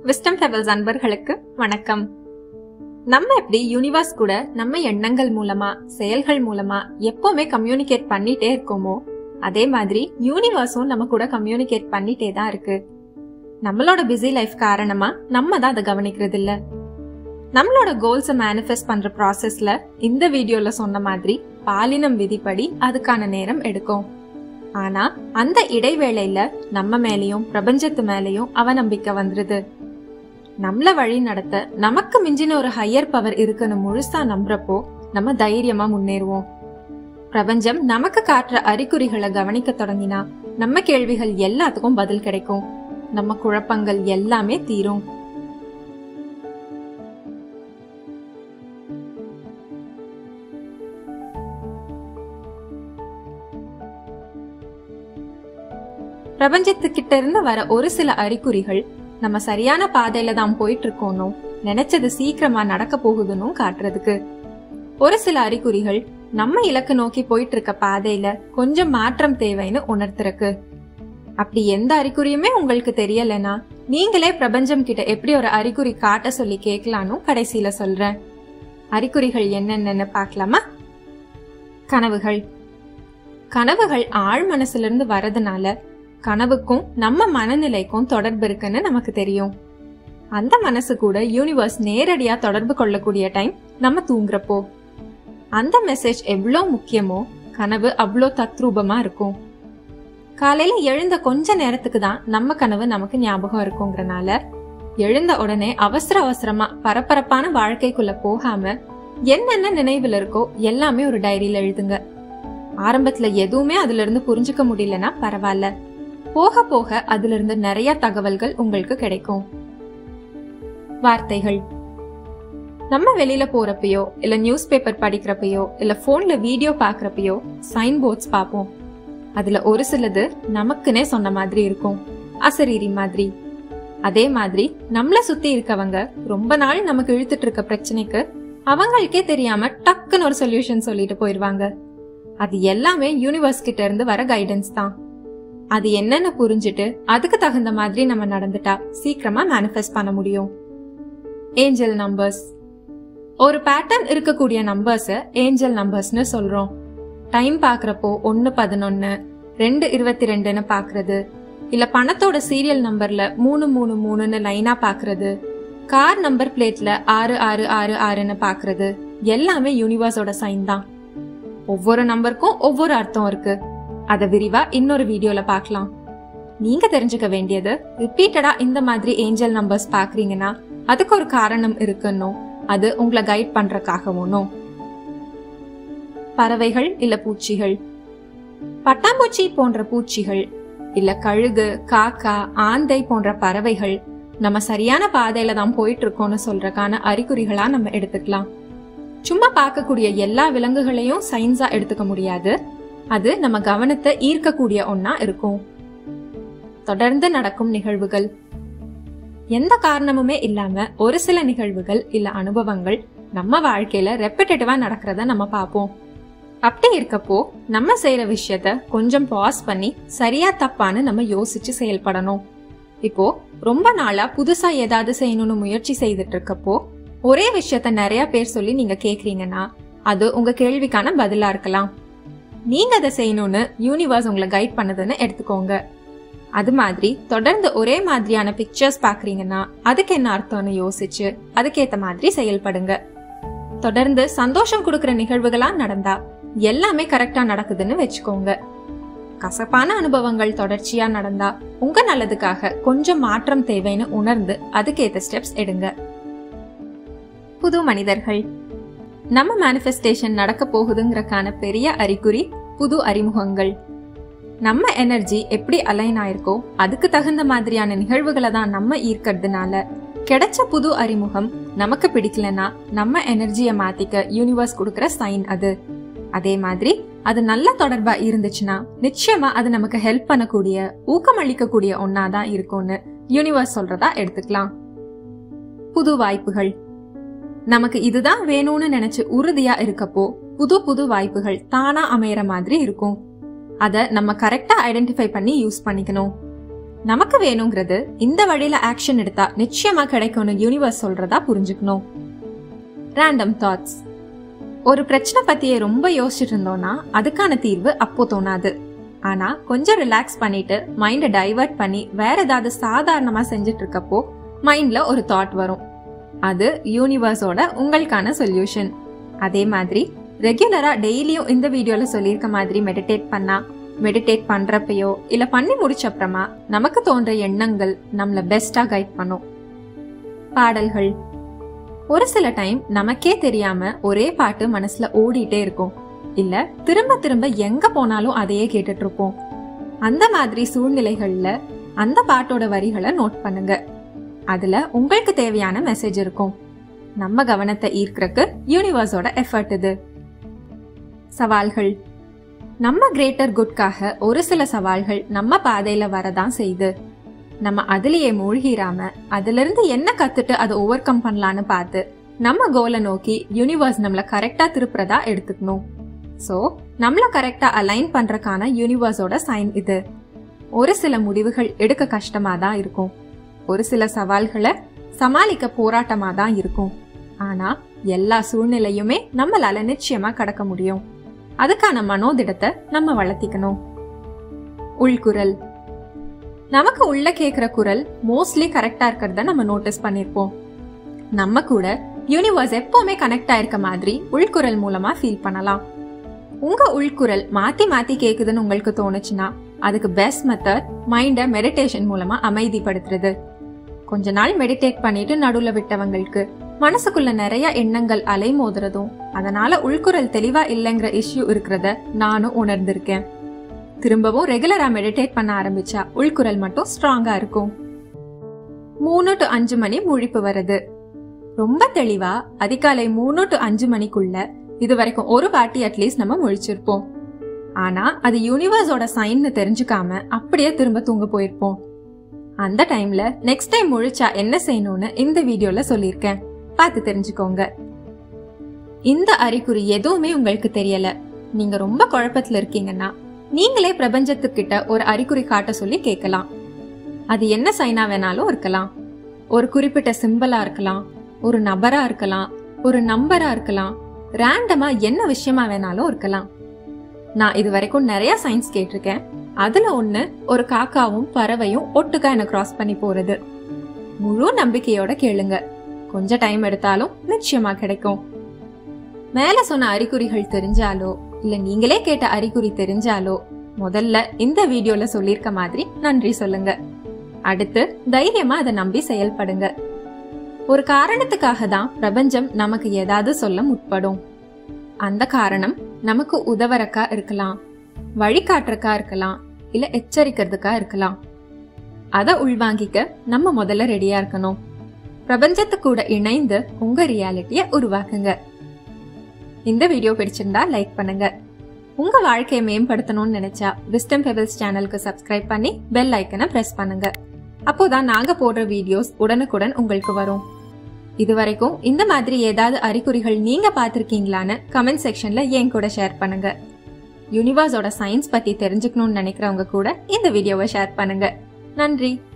wisdom ஃபெவல்ஸ் அன்பர்களுக்கு வணக்கம் நம்ம எப்படி யூனிவர்ஸ் கூட நம்ம எண்ணங்கள் மூலமா செயல்கள் மூலமா எப்பவுமே கம்யூனிகேட் பண்ணிட்டே இருக்கோமோ அதே மாதிரி யூனிவர்ஸும் நம்ம கூட கம்யூனிகேட் பண்ணிட்டே தான் இருக்கு நம்மளோட பிஸி லைஃப் காரணமா நம்ம தான் அதை கவனிக்கிறது இல்ல நம்மளோட கோல்ஸை மேனிஃபெஸ்ட் பண்ற ப்ராசஸ்ல இந்த வீடியோல சொன்ன மாதிரி பாலினம் விதிப்படி அதுக்கான நேரம் எடுக்கும் ஆனா அந்த இடைவேளையில நம்ம மேலயும் பிரபஞ்சத்து மேலயும் அவநம்பிக்கை வந்துருது நம்மள வழி நடத்த நமக்கு மிஞ்சின ஒரு ஹையர் பவர் இருக்குன்னு முழுசா நம்புறப்போ நம்ம தைரியமா முன்னேறுவோம் பிரபஞ்சம் நமக்கு காட்டுற அறிகுறிகளை கவனிக்க தொடங்கினா நம்ம கேள்விகள் எல்லாத்துக்கும் பதில் கிடைக்கும் நம்ம குழப்பங்கள் எல்லாமே தீரும் பிரபஞ்சத்துக்கிட்ட இருந்து வர ஒரு சில அறிகுறிகள் நம்ம சரியான பாதையில தான் போயிட்டு இருக்கோனோ நினைச்சது சீக்கிரமா நடக்க போகுதுன்னு காட்டுறதுக்கு ஒரு சில அறிகுறிகள் நம்ம இலக்கு நோக்கி போயிட்டு இருக்க பாதையில கொஞ்சம் மாற்றம் தேவைன்னு உணர்த்துறக்கு அப்படி எந்த அறிகுறியுமே உங்களுக்கு தெரியலனா நீங்களே பிரபஞ்சம் கிட்ட எப்படி ஒரு அறிகுறி காட்ட சொல்லி கேட்கலான்னு கடைசியில சொல்றேன் அறிகுறிகள் என்னென்னு பார்க்கலாமா கனவுகள் கனவுகள் ஆழ் மனசுல இருந்து வரதுனால கனவுக்கும் நம்ம மனநிலைக்கும் தொடர்பு இருக்குன்னு நமக்கு தெரியும் அந்த மனசு கூட யூனிவர்ஸ் நேரடியா தொடர்பு கொள்ளக்கூடிய டைம் நம்ம தூங்குறப்போ அந்த மெசேஜ் எவ்வளோ முக்கியமோ கனவு அவ்வளோ தத்ரூபமா இருக்கும் காலையில எழுந்த கொஞ்ச நேரத்துக்கு தான் நம்ம கனவு நமக்கு ஞாபகம் இருக்குங்கிறனால எழுந்த உடனே அவசர அவசரமா பரபரப்பான வாழ்க்கைக்குள்ள போகாம என்னென்ன நினைவுல இருக்கோ எல்லாமே ஒரு டைரியில எழுதுங்க ஆரம்பத்துல எதுவுமே அதுல இருந்து புரிஞ்சுக்க முடியலன்னா பரவாயில்ல போக போக அதுல இருந்து நிறைய தகவல்கள் உங்களுக்கு கிடைக்கும் வார்த்தைகள் நம்ம வெளியில போறப்பயோ இல்ல நியூஸ் பேப்பர் படிக்கிறப்பயோ இல்ல போன்ல வீடியோ பாக்குறப்பயோ சைன் போர்ட்ஸ் பார்ப்போம் அதுல ஒரு சிலது நமக்குன்னே சொன்ன மாதிரி இருக்கும் அசரீரி மாதிரி அதே மாதிரி நம்மள சுத்தி இருக்கவங்க ரொம்ப நாள் நமக்கு இழுத்துட்டு இருக்க பிரச்சனைக்கு அவங்களுக்கே தெரியாம டக்குன்னு ஒரு சொல்யூஷன் சொல்லிட்டு போயிருவாங்க அது எல்லாமே யூனிவர்ஸ் கிட்ட இருந்து வர கைடன்ஸ் தான் அது என்னன்னு புரிஞ்சுட்டு அதுக்கு தகுந்த மாதிரி நம்ம நடந்துட்டா சீக்கிரமா மேனிஃபெஸ்ட் பண்ண முடியும் ஏஞ்சல் நம்பர்ஸ் ஒரு பேட்டர்ன் இருக்கக்கூடிய நம்பர்ஸ் ஏஞ்சல் நம்பர்ஸ்னு சொல்றோம் டைம் பாக்குறப்போ ஒன்னு பதினொன்னு ரெண்டு இருபத்தி ரெண்டுன்னு பாக்குறது இல்ல பணத்தோட சீரியல் நம்பர்ல மூணு மூணு மூணுன்னு லைனா பாக்குறது கார் நம்பர் பிளேட்ல ஆறு ஆறு ஆறு ஆறுன்னு பாக்குறது எல்லாமே யூனிவர்ஸோட சைன் தான் ஒவ்வொரு நம்பருக்கும் ஒவ்வொரு அர்த்தம் இருக்கு அத விரிவா இன்னொரு வீடியோல பார்க்கலாம் நீங்க தெரிஞ்சுக்க வேண்டியது ரிப்பீட்டடா இந்த மாதிரி ஏஞ்சல் நம்பர்ஸ் பாக்குறீங்கன்னா அதுக்கு ஒரு காரணம் இருக்குன்னு அது உங்களை கைட் பண்றதுக்காகவும் பறவைகள் இல்ல பூச்சிகள் பட்டாம்பூச்சி போன்ற பூச்சிகள் இல்ல கழுகு காக்கா ஆந்தை போன்ற பறவைகள் நம்ம சரியான பாதையில தான் போயிட்டு இருக்கோம்னு சொல்றதுக்கான அறிகுறிகளா நம்ம எடுத்துக்கலாம் சும்மா பார்க்கக்கூடிய எல்லா விலங்குகளையும் சயின்ஸா எடுத்துக்க முடியாது அது நம்ம கவனத்தை ஈர்க்கக்கூடிய ஒன்னா இருக்கும் தொடர்ந்து நடக்கும் நிகழ்வுகள் எந்த காரணமுமே இல்லாம ஒரு சில நிகழ்வுகள் இல்ல அனுபவங்கள் நம்ம வாழ்க்கையில ரெப்பிட்டேட்டிவா நடக்கிறத நம்ம பார்ப்போம் அப்படி இருக்கப்போ நம்ம செய்யற விஷயத்த கொஞ்சம் பாஸ் பண்ணி சரியா தப்பான்னு நம்ம யோசிச்சு செயல்படணும் இப்போ ரொம்ப நாளா புதுசா ஏதாவது செய்யணும்னு முயற்சி செய்துட்டு இருக்கப்போ ஒரே விஷயத்த நிறைய பேர் சொல்லி நீங்க கேக்குறீங்கன்னா அது உங்க கேள்விக்கான பதிலா இருக்கலாம் நீங்க அதை செய்யணும்னு யூனிவர்ஸ் உங்களை கைட் பண்ணுதுன்னு எடுத்துக்கோங்க அது மாதிரி தொடர்ந்து ஒரே மாதிரியான பிக்சர்ஸ் பாக்குறீங்கன்னா அதுக்கு என்ன அர்த்தம்னு யோசிச்சு அதுக்கேத்த மாதிரி செயல்படுங்க தொடர்ந்து சந்தோஷம் கொடுக்கிற நிகழ்வுகளா நடந்தா எல்லாமே கரெக்டா நடக்குதுன்னு வச்சுக்கோங்க கசப்பான அனுபவங்கள் தொடர்ச்சியா நடந்தா உங்க நல்லதுக்காக கொஞ்சம் மாற்றம் தேவைன்னு உணர்ந்து அதுக்கேத்த ஸ்டெப்ஸ் எடுங்க புது மனிதர்கள் நம்ம மேனிஃபெஸ்டேஷன் நடக்க போகுதுங்கிறக்கான பெரிய அறிகுறி புது அறிமுகங்கள் நம்ம எனர்ஜி எப்படி அலைன் ஆயிருக்கோ அதுக்கு தகுந்த மாதிரியான நிகழ்வுகளை தான் நம்ம ஈர்க்கறதுனால கிடைச்ச புது அறிமுகம் நமக்கு பிடிக்கலனா நம்ம எனர்ஜியை மாத்திக்க யூனிவர்ஸ் கொடுக்கற சைன் அது அதே மாதிரி அது நல்ல தொடர்பா இருந்துச்சுன்னா நிச்சயமா அது நமக்கு ஹெல்ப் பண்ணக்கூடிய ஊக்கமளிக்கக்கூடிய ஒன்னாதான் இருக்கும்னு யூனிவர்ஸ் சொல்றதா எடுத்துக்கலாம் புது வாய்ப்புகள் நமக்கு இதுதான் வேணும்னு நினைச்சு உறுதியா இருக்கப்போ புது புது வாய்ப்புகள் தானா அமையற மாதிரி இருக்கும் அத நம்ம கரெக்டா ஐடென்டிஃபை பண்ணி யூஸ் பண்ணிக்கணும் நமக்கு வேணுங்கிறது இந்த வழியில ஆக்ஷன் எடுத்தா நிச்சயமா கிடைக்கும்னு யூனிவர்ஸ் சொல்றதா புரிஞ்சுக்கணும் ரேண்டம் தாட்ஸ் ஒரு பிரச்சனை பத்தியே ரொம்ப யோசிச்சுட்டு இருந்தோம்னா அதுக்கான தீர்வு அப்போ தோணாது ஆனா கொஞ்சம் ரிலாக்ஸ் பண்ணிட்டு மைண்டை டைவர்ட் பண்ணி வேற ஏதாவது சாதாரணமா செஞ்சுட்டு இருக்கப்போ மைண்ட்ல ஒரு தாட் வரும் அது யூனிவர்ஸோட உங்களுக்கான சொல்யூஷன் அதே மாதிரி ரெகுலரா டெய்லியும் இந்த வீடியோல சொல்லியிருக்க மாதிரி மெடிடேட் பண்ணா மெடிடேட் பண்றப்பயோ இல்ல பண்ணி முடிச்ச அப்புறமா நமக்கு தோன்ற எண்ணங்கள் நம்மள பெஸ்டா கைட் பண்ணும் பாடல்கள் ஒரு சில டைம் நமக்கே தெரியாம ஒரே பாட்டு மனசுல ஓடிட்டே இருக்கும் இல்ல திரும்ப திரும்ப எங்க போனாலும் அதையே கேட்டுட்டு இருப்போம் அந்த மாதிரி சூழ்நிலைகள்ல அந்த பாட்டோட வரிகளை நோட் பண்ணுங்க அதுல உங்களுக்கு தேவையான மெசேஜ் இருக்கும் நம்ம கவனத்தை ஈர்க்கறக்கு யூனிவர்ஸோட எஃபர்ட் இது சவால்கள் நம்ம கிரேட்டர் குட்காக ஒரு சில சவால்கள் நம்ம பாதையில வரதான் செய்யுது நம்ம அதுலயே மூழ்கிராம அதுல இருந்து என்ன கத்துட்டு அதை ஓவர் கம் பண்ணலான்னு பார்த்து நம்ம கோலை நோக்கி யூனிவர்ஸ் நம்மள கரெக்டா திருப்புறதா எடுத்துக்கணும் சோ நம்மள கரெக்டா அலைன் பண்றக்கான யூனிவர்ஸோட சைன் இது ஒரு சில முடிவுகள் எடுக்க கஷ்டமா தான் இருக்கும் ஒரு சில சவால்களை சமாளிக்க போராட்டமா தான் இருக்கும் ஆனா எல்லா சூழ்நிலையுமே நம்மளால நிச்சயமா கடக்க முடியும் அதுக்கான மனோதிடத்தை நம்ம வளர்த்திக்கணும் உள்குரல் நமக்கு உள்ள கேக்குற குரல் மோஸ்ட்லி கரெக்டா இருக்கிறத நம்ம நோட்டீஸ் பண்ணிருப்போம் நம்ம கூட யூனிவர்ஸ் எப்பவுமே கனெக்ட் ஆயிருக்க மாதிரி உள்குரல் மூலமா ஃபீல் பண்ணலாம் உங்க உள்குரல் மாத்தி மாத்தி கேக்குதுன்னு உங்களுக்கு தோணுச்சுன்னா அதுக்கு பெஸ்ட் மெத்தட் மைண்ட மெடிடேஷன் மூலமா அமைதிப்படுத்துறது கொஞ்ச நாள் மெடிடேட் பண்ணிட்டு நடுவுல விட்டவங்களுக்கு மனசுக்குள்ள நிறைய எண்ணங்கள் அலைமோதுறதும் அதனால உள்குரல் தெளிவா இல்லைங்கிற இஷ்யூ இருக்கிறத நானும் உணர்ந்திருக்கேன் திரும்பவும் ரெகுலரா மெடிடேட் பண்ண ஆரம்பிச்சா உள்குரல் மட்டும் ஸ்ட்ராங்கா இருக்கும் மூணு டு அஞ்சு மணி முழிப்பு வருது ரொம்ப தெளிவா அதிகாலை மூணு டு அஞ்சு மணிக்குள்ள இது வரைக்கும் ஒரு வாட்டி அட்லீஸ்ட் நம்ம முழிச்சிருப்போம் ஆனா அது யூனிவர்ஸோட சைன்னு தெரிஞ்சுக்காம அப்படியே திரும்ப தூங்க போயிருப்போம் அந்த டைம்ல நெக்ஸ்ட் டைம் முழிச்சா என்ன செய்யணும்னு இந்த வீடியோல சொல்லியிருக்கேன் பார்த்து தெரிஞ்சுக்கோங்க இந்த அறிகுறி எதுவுமே உங்களுக்கு தெரியல நீங்க ரொம்ப குழப்பத்துல இருக்கீங்கன்னா நீங்களே பிரபஞ்சத்துக்கிட்ட ஒரு அறிகுறி காட்ட சொல்லி கேட்கலாம் அது என்ன சைனா வேணாலும் இருக்கலாம் ஒரு குறிப்பிட்ட சிம்பிளா இருக்கலாம் ஒரு நபரா இருக்கலாம் ஒரு நம்பரா இருக்கலாம் ரேண்டமா என்ன விஷயமா வேணாலும் இருக்கலாம் நான் இது வரைக்கும் நிறைய சயின்ஸ் கேட்டிருக்கேன் அதுல ஒண்ணு ஒரு காக்காவும் பறவையும் ஒட்டுக்கா என்ன கிராஸ் பண்ணி போறது முழு நம்பிக்கையோட கேளுங்க கொஞ்ச டைம் எடுத்தாலும் நிச்சயமா கிடைக்கும் மேல சொன்ன அறிகுறிகள் தெரிஞ்சாலோ இல்ல நீங்களே கேட்ட அறிகுறி தெரிஞ்சாலோ முதல்ல இந்த வீடியோல சொல்லிருக்க மாதிரி நன்றி சொல்லுங்க அடுத்து தைரியமா அதை நம்பி செயல்படுங்க ஒரு காரணத்துக்காக தான் பிரபஞ்சம் நமக்கு ஏதாவது சொல்ல முற்படும் அந்த காரணம் நமக்கு உதவறக்கா இருக்கலாம் வழிகாட்டுறக்கா இருக்கலாம் இல்ல எச்சரிக்கிறதுக்கா இருக்கலாம் அத உள்வாங்கிக்க நம்ம முதல்ல ரெடியா இருக்கணும் பிரபஞ்சத்து கூட இணைந்து உங்க ரியாலிட்டிய உருவாக்குங்க இந்த வீடியோ பிடிச்சிருந்தா லைக் பண்ணுங்க உங்க வாழ்க்கையை மேம்படுத்தணும்னு நினைச்சா விஸ்டம் பெபிள்ஸ் சேனலுக்கு சப்ஸ்கிரைப் பண்ணி பெல் ஐக்கனை பிரஸ் பண்ணுங்க அப்போதான் நாங்க போடுற வீடியோஸ் உடனுக்குடன் உங்களுக்கு வரும் இதுவரைக்கும் இந்த மாதிரி ஏதாவது அறிகுறிகள் நீங்க பார்த்திருக்கீங்களான்னு கமெண்ட் செக்ஷன்ல என் கூட ஷேர் பண்ணுங்க யூனிவர்ஸோட சயின்ஸ் பத்தி தெரிஞ்சுக்கணும்னு நினைக்கிறவங்க கூட இந்த வீடியோவை ஷேர் பண்ணுங்க நன்றி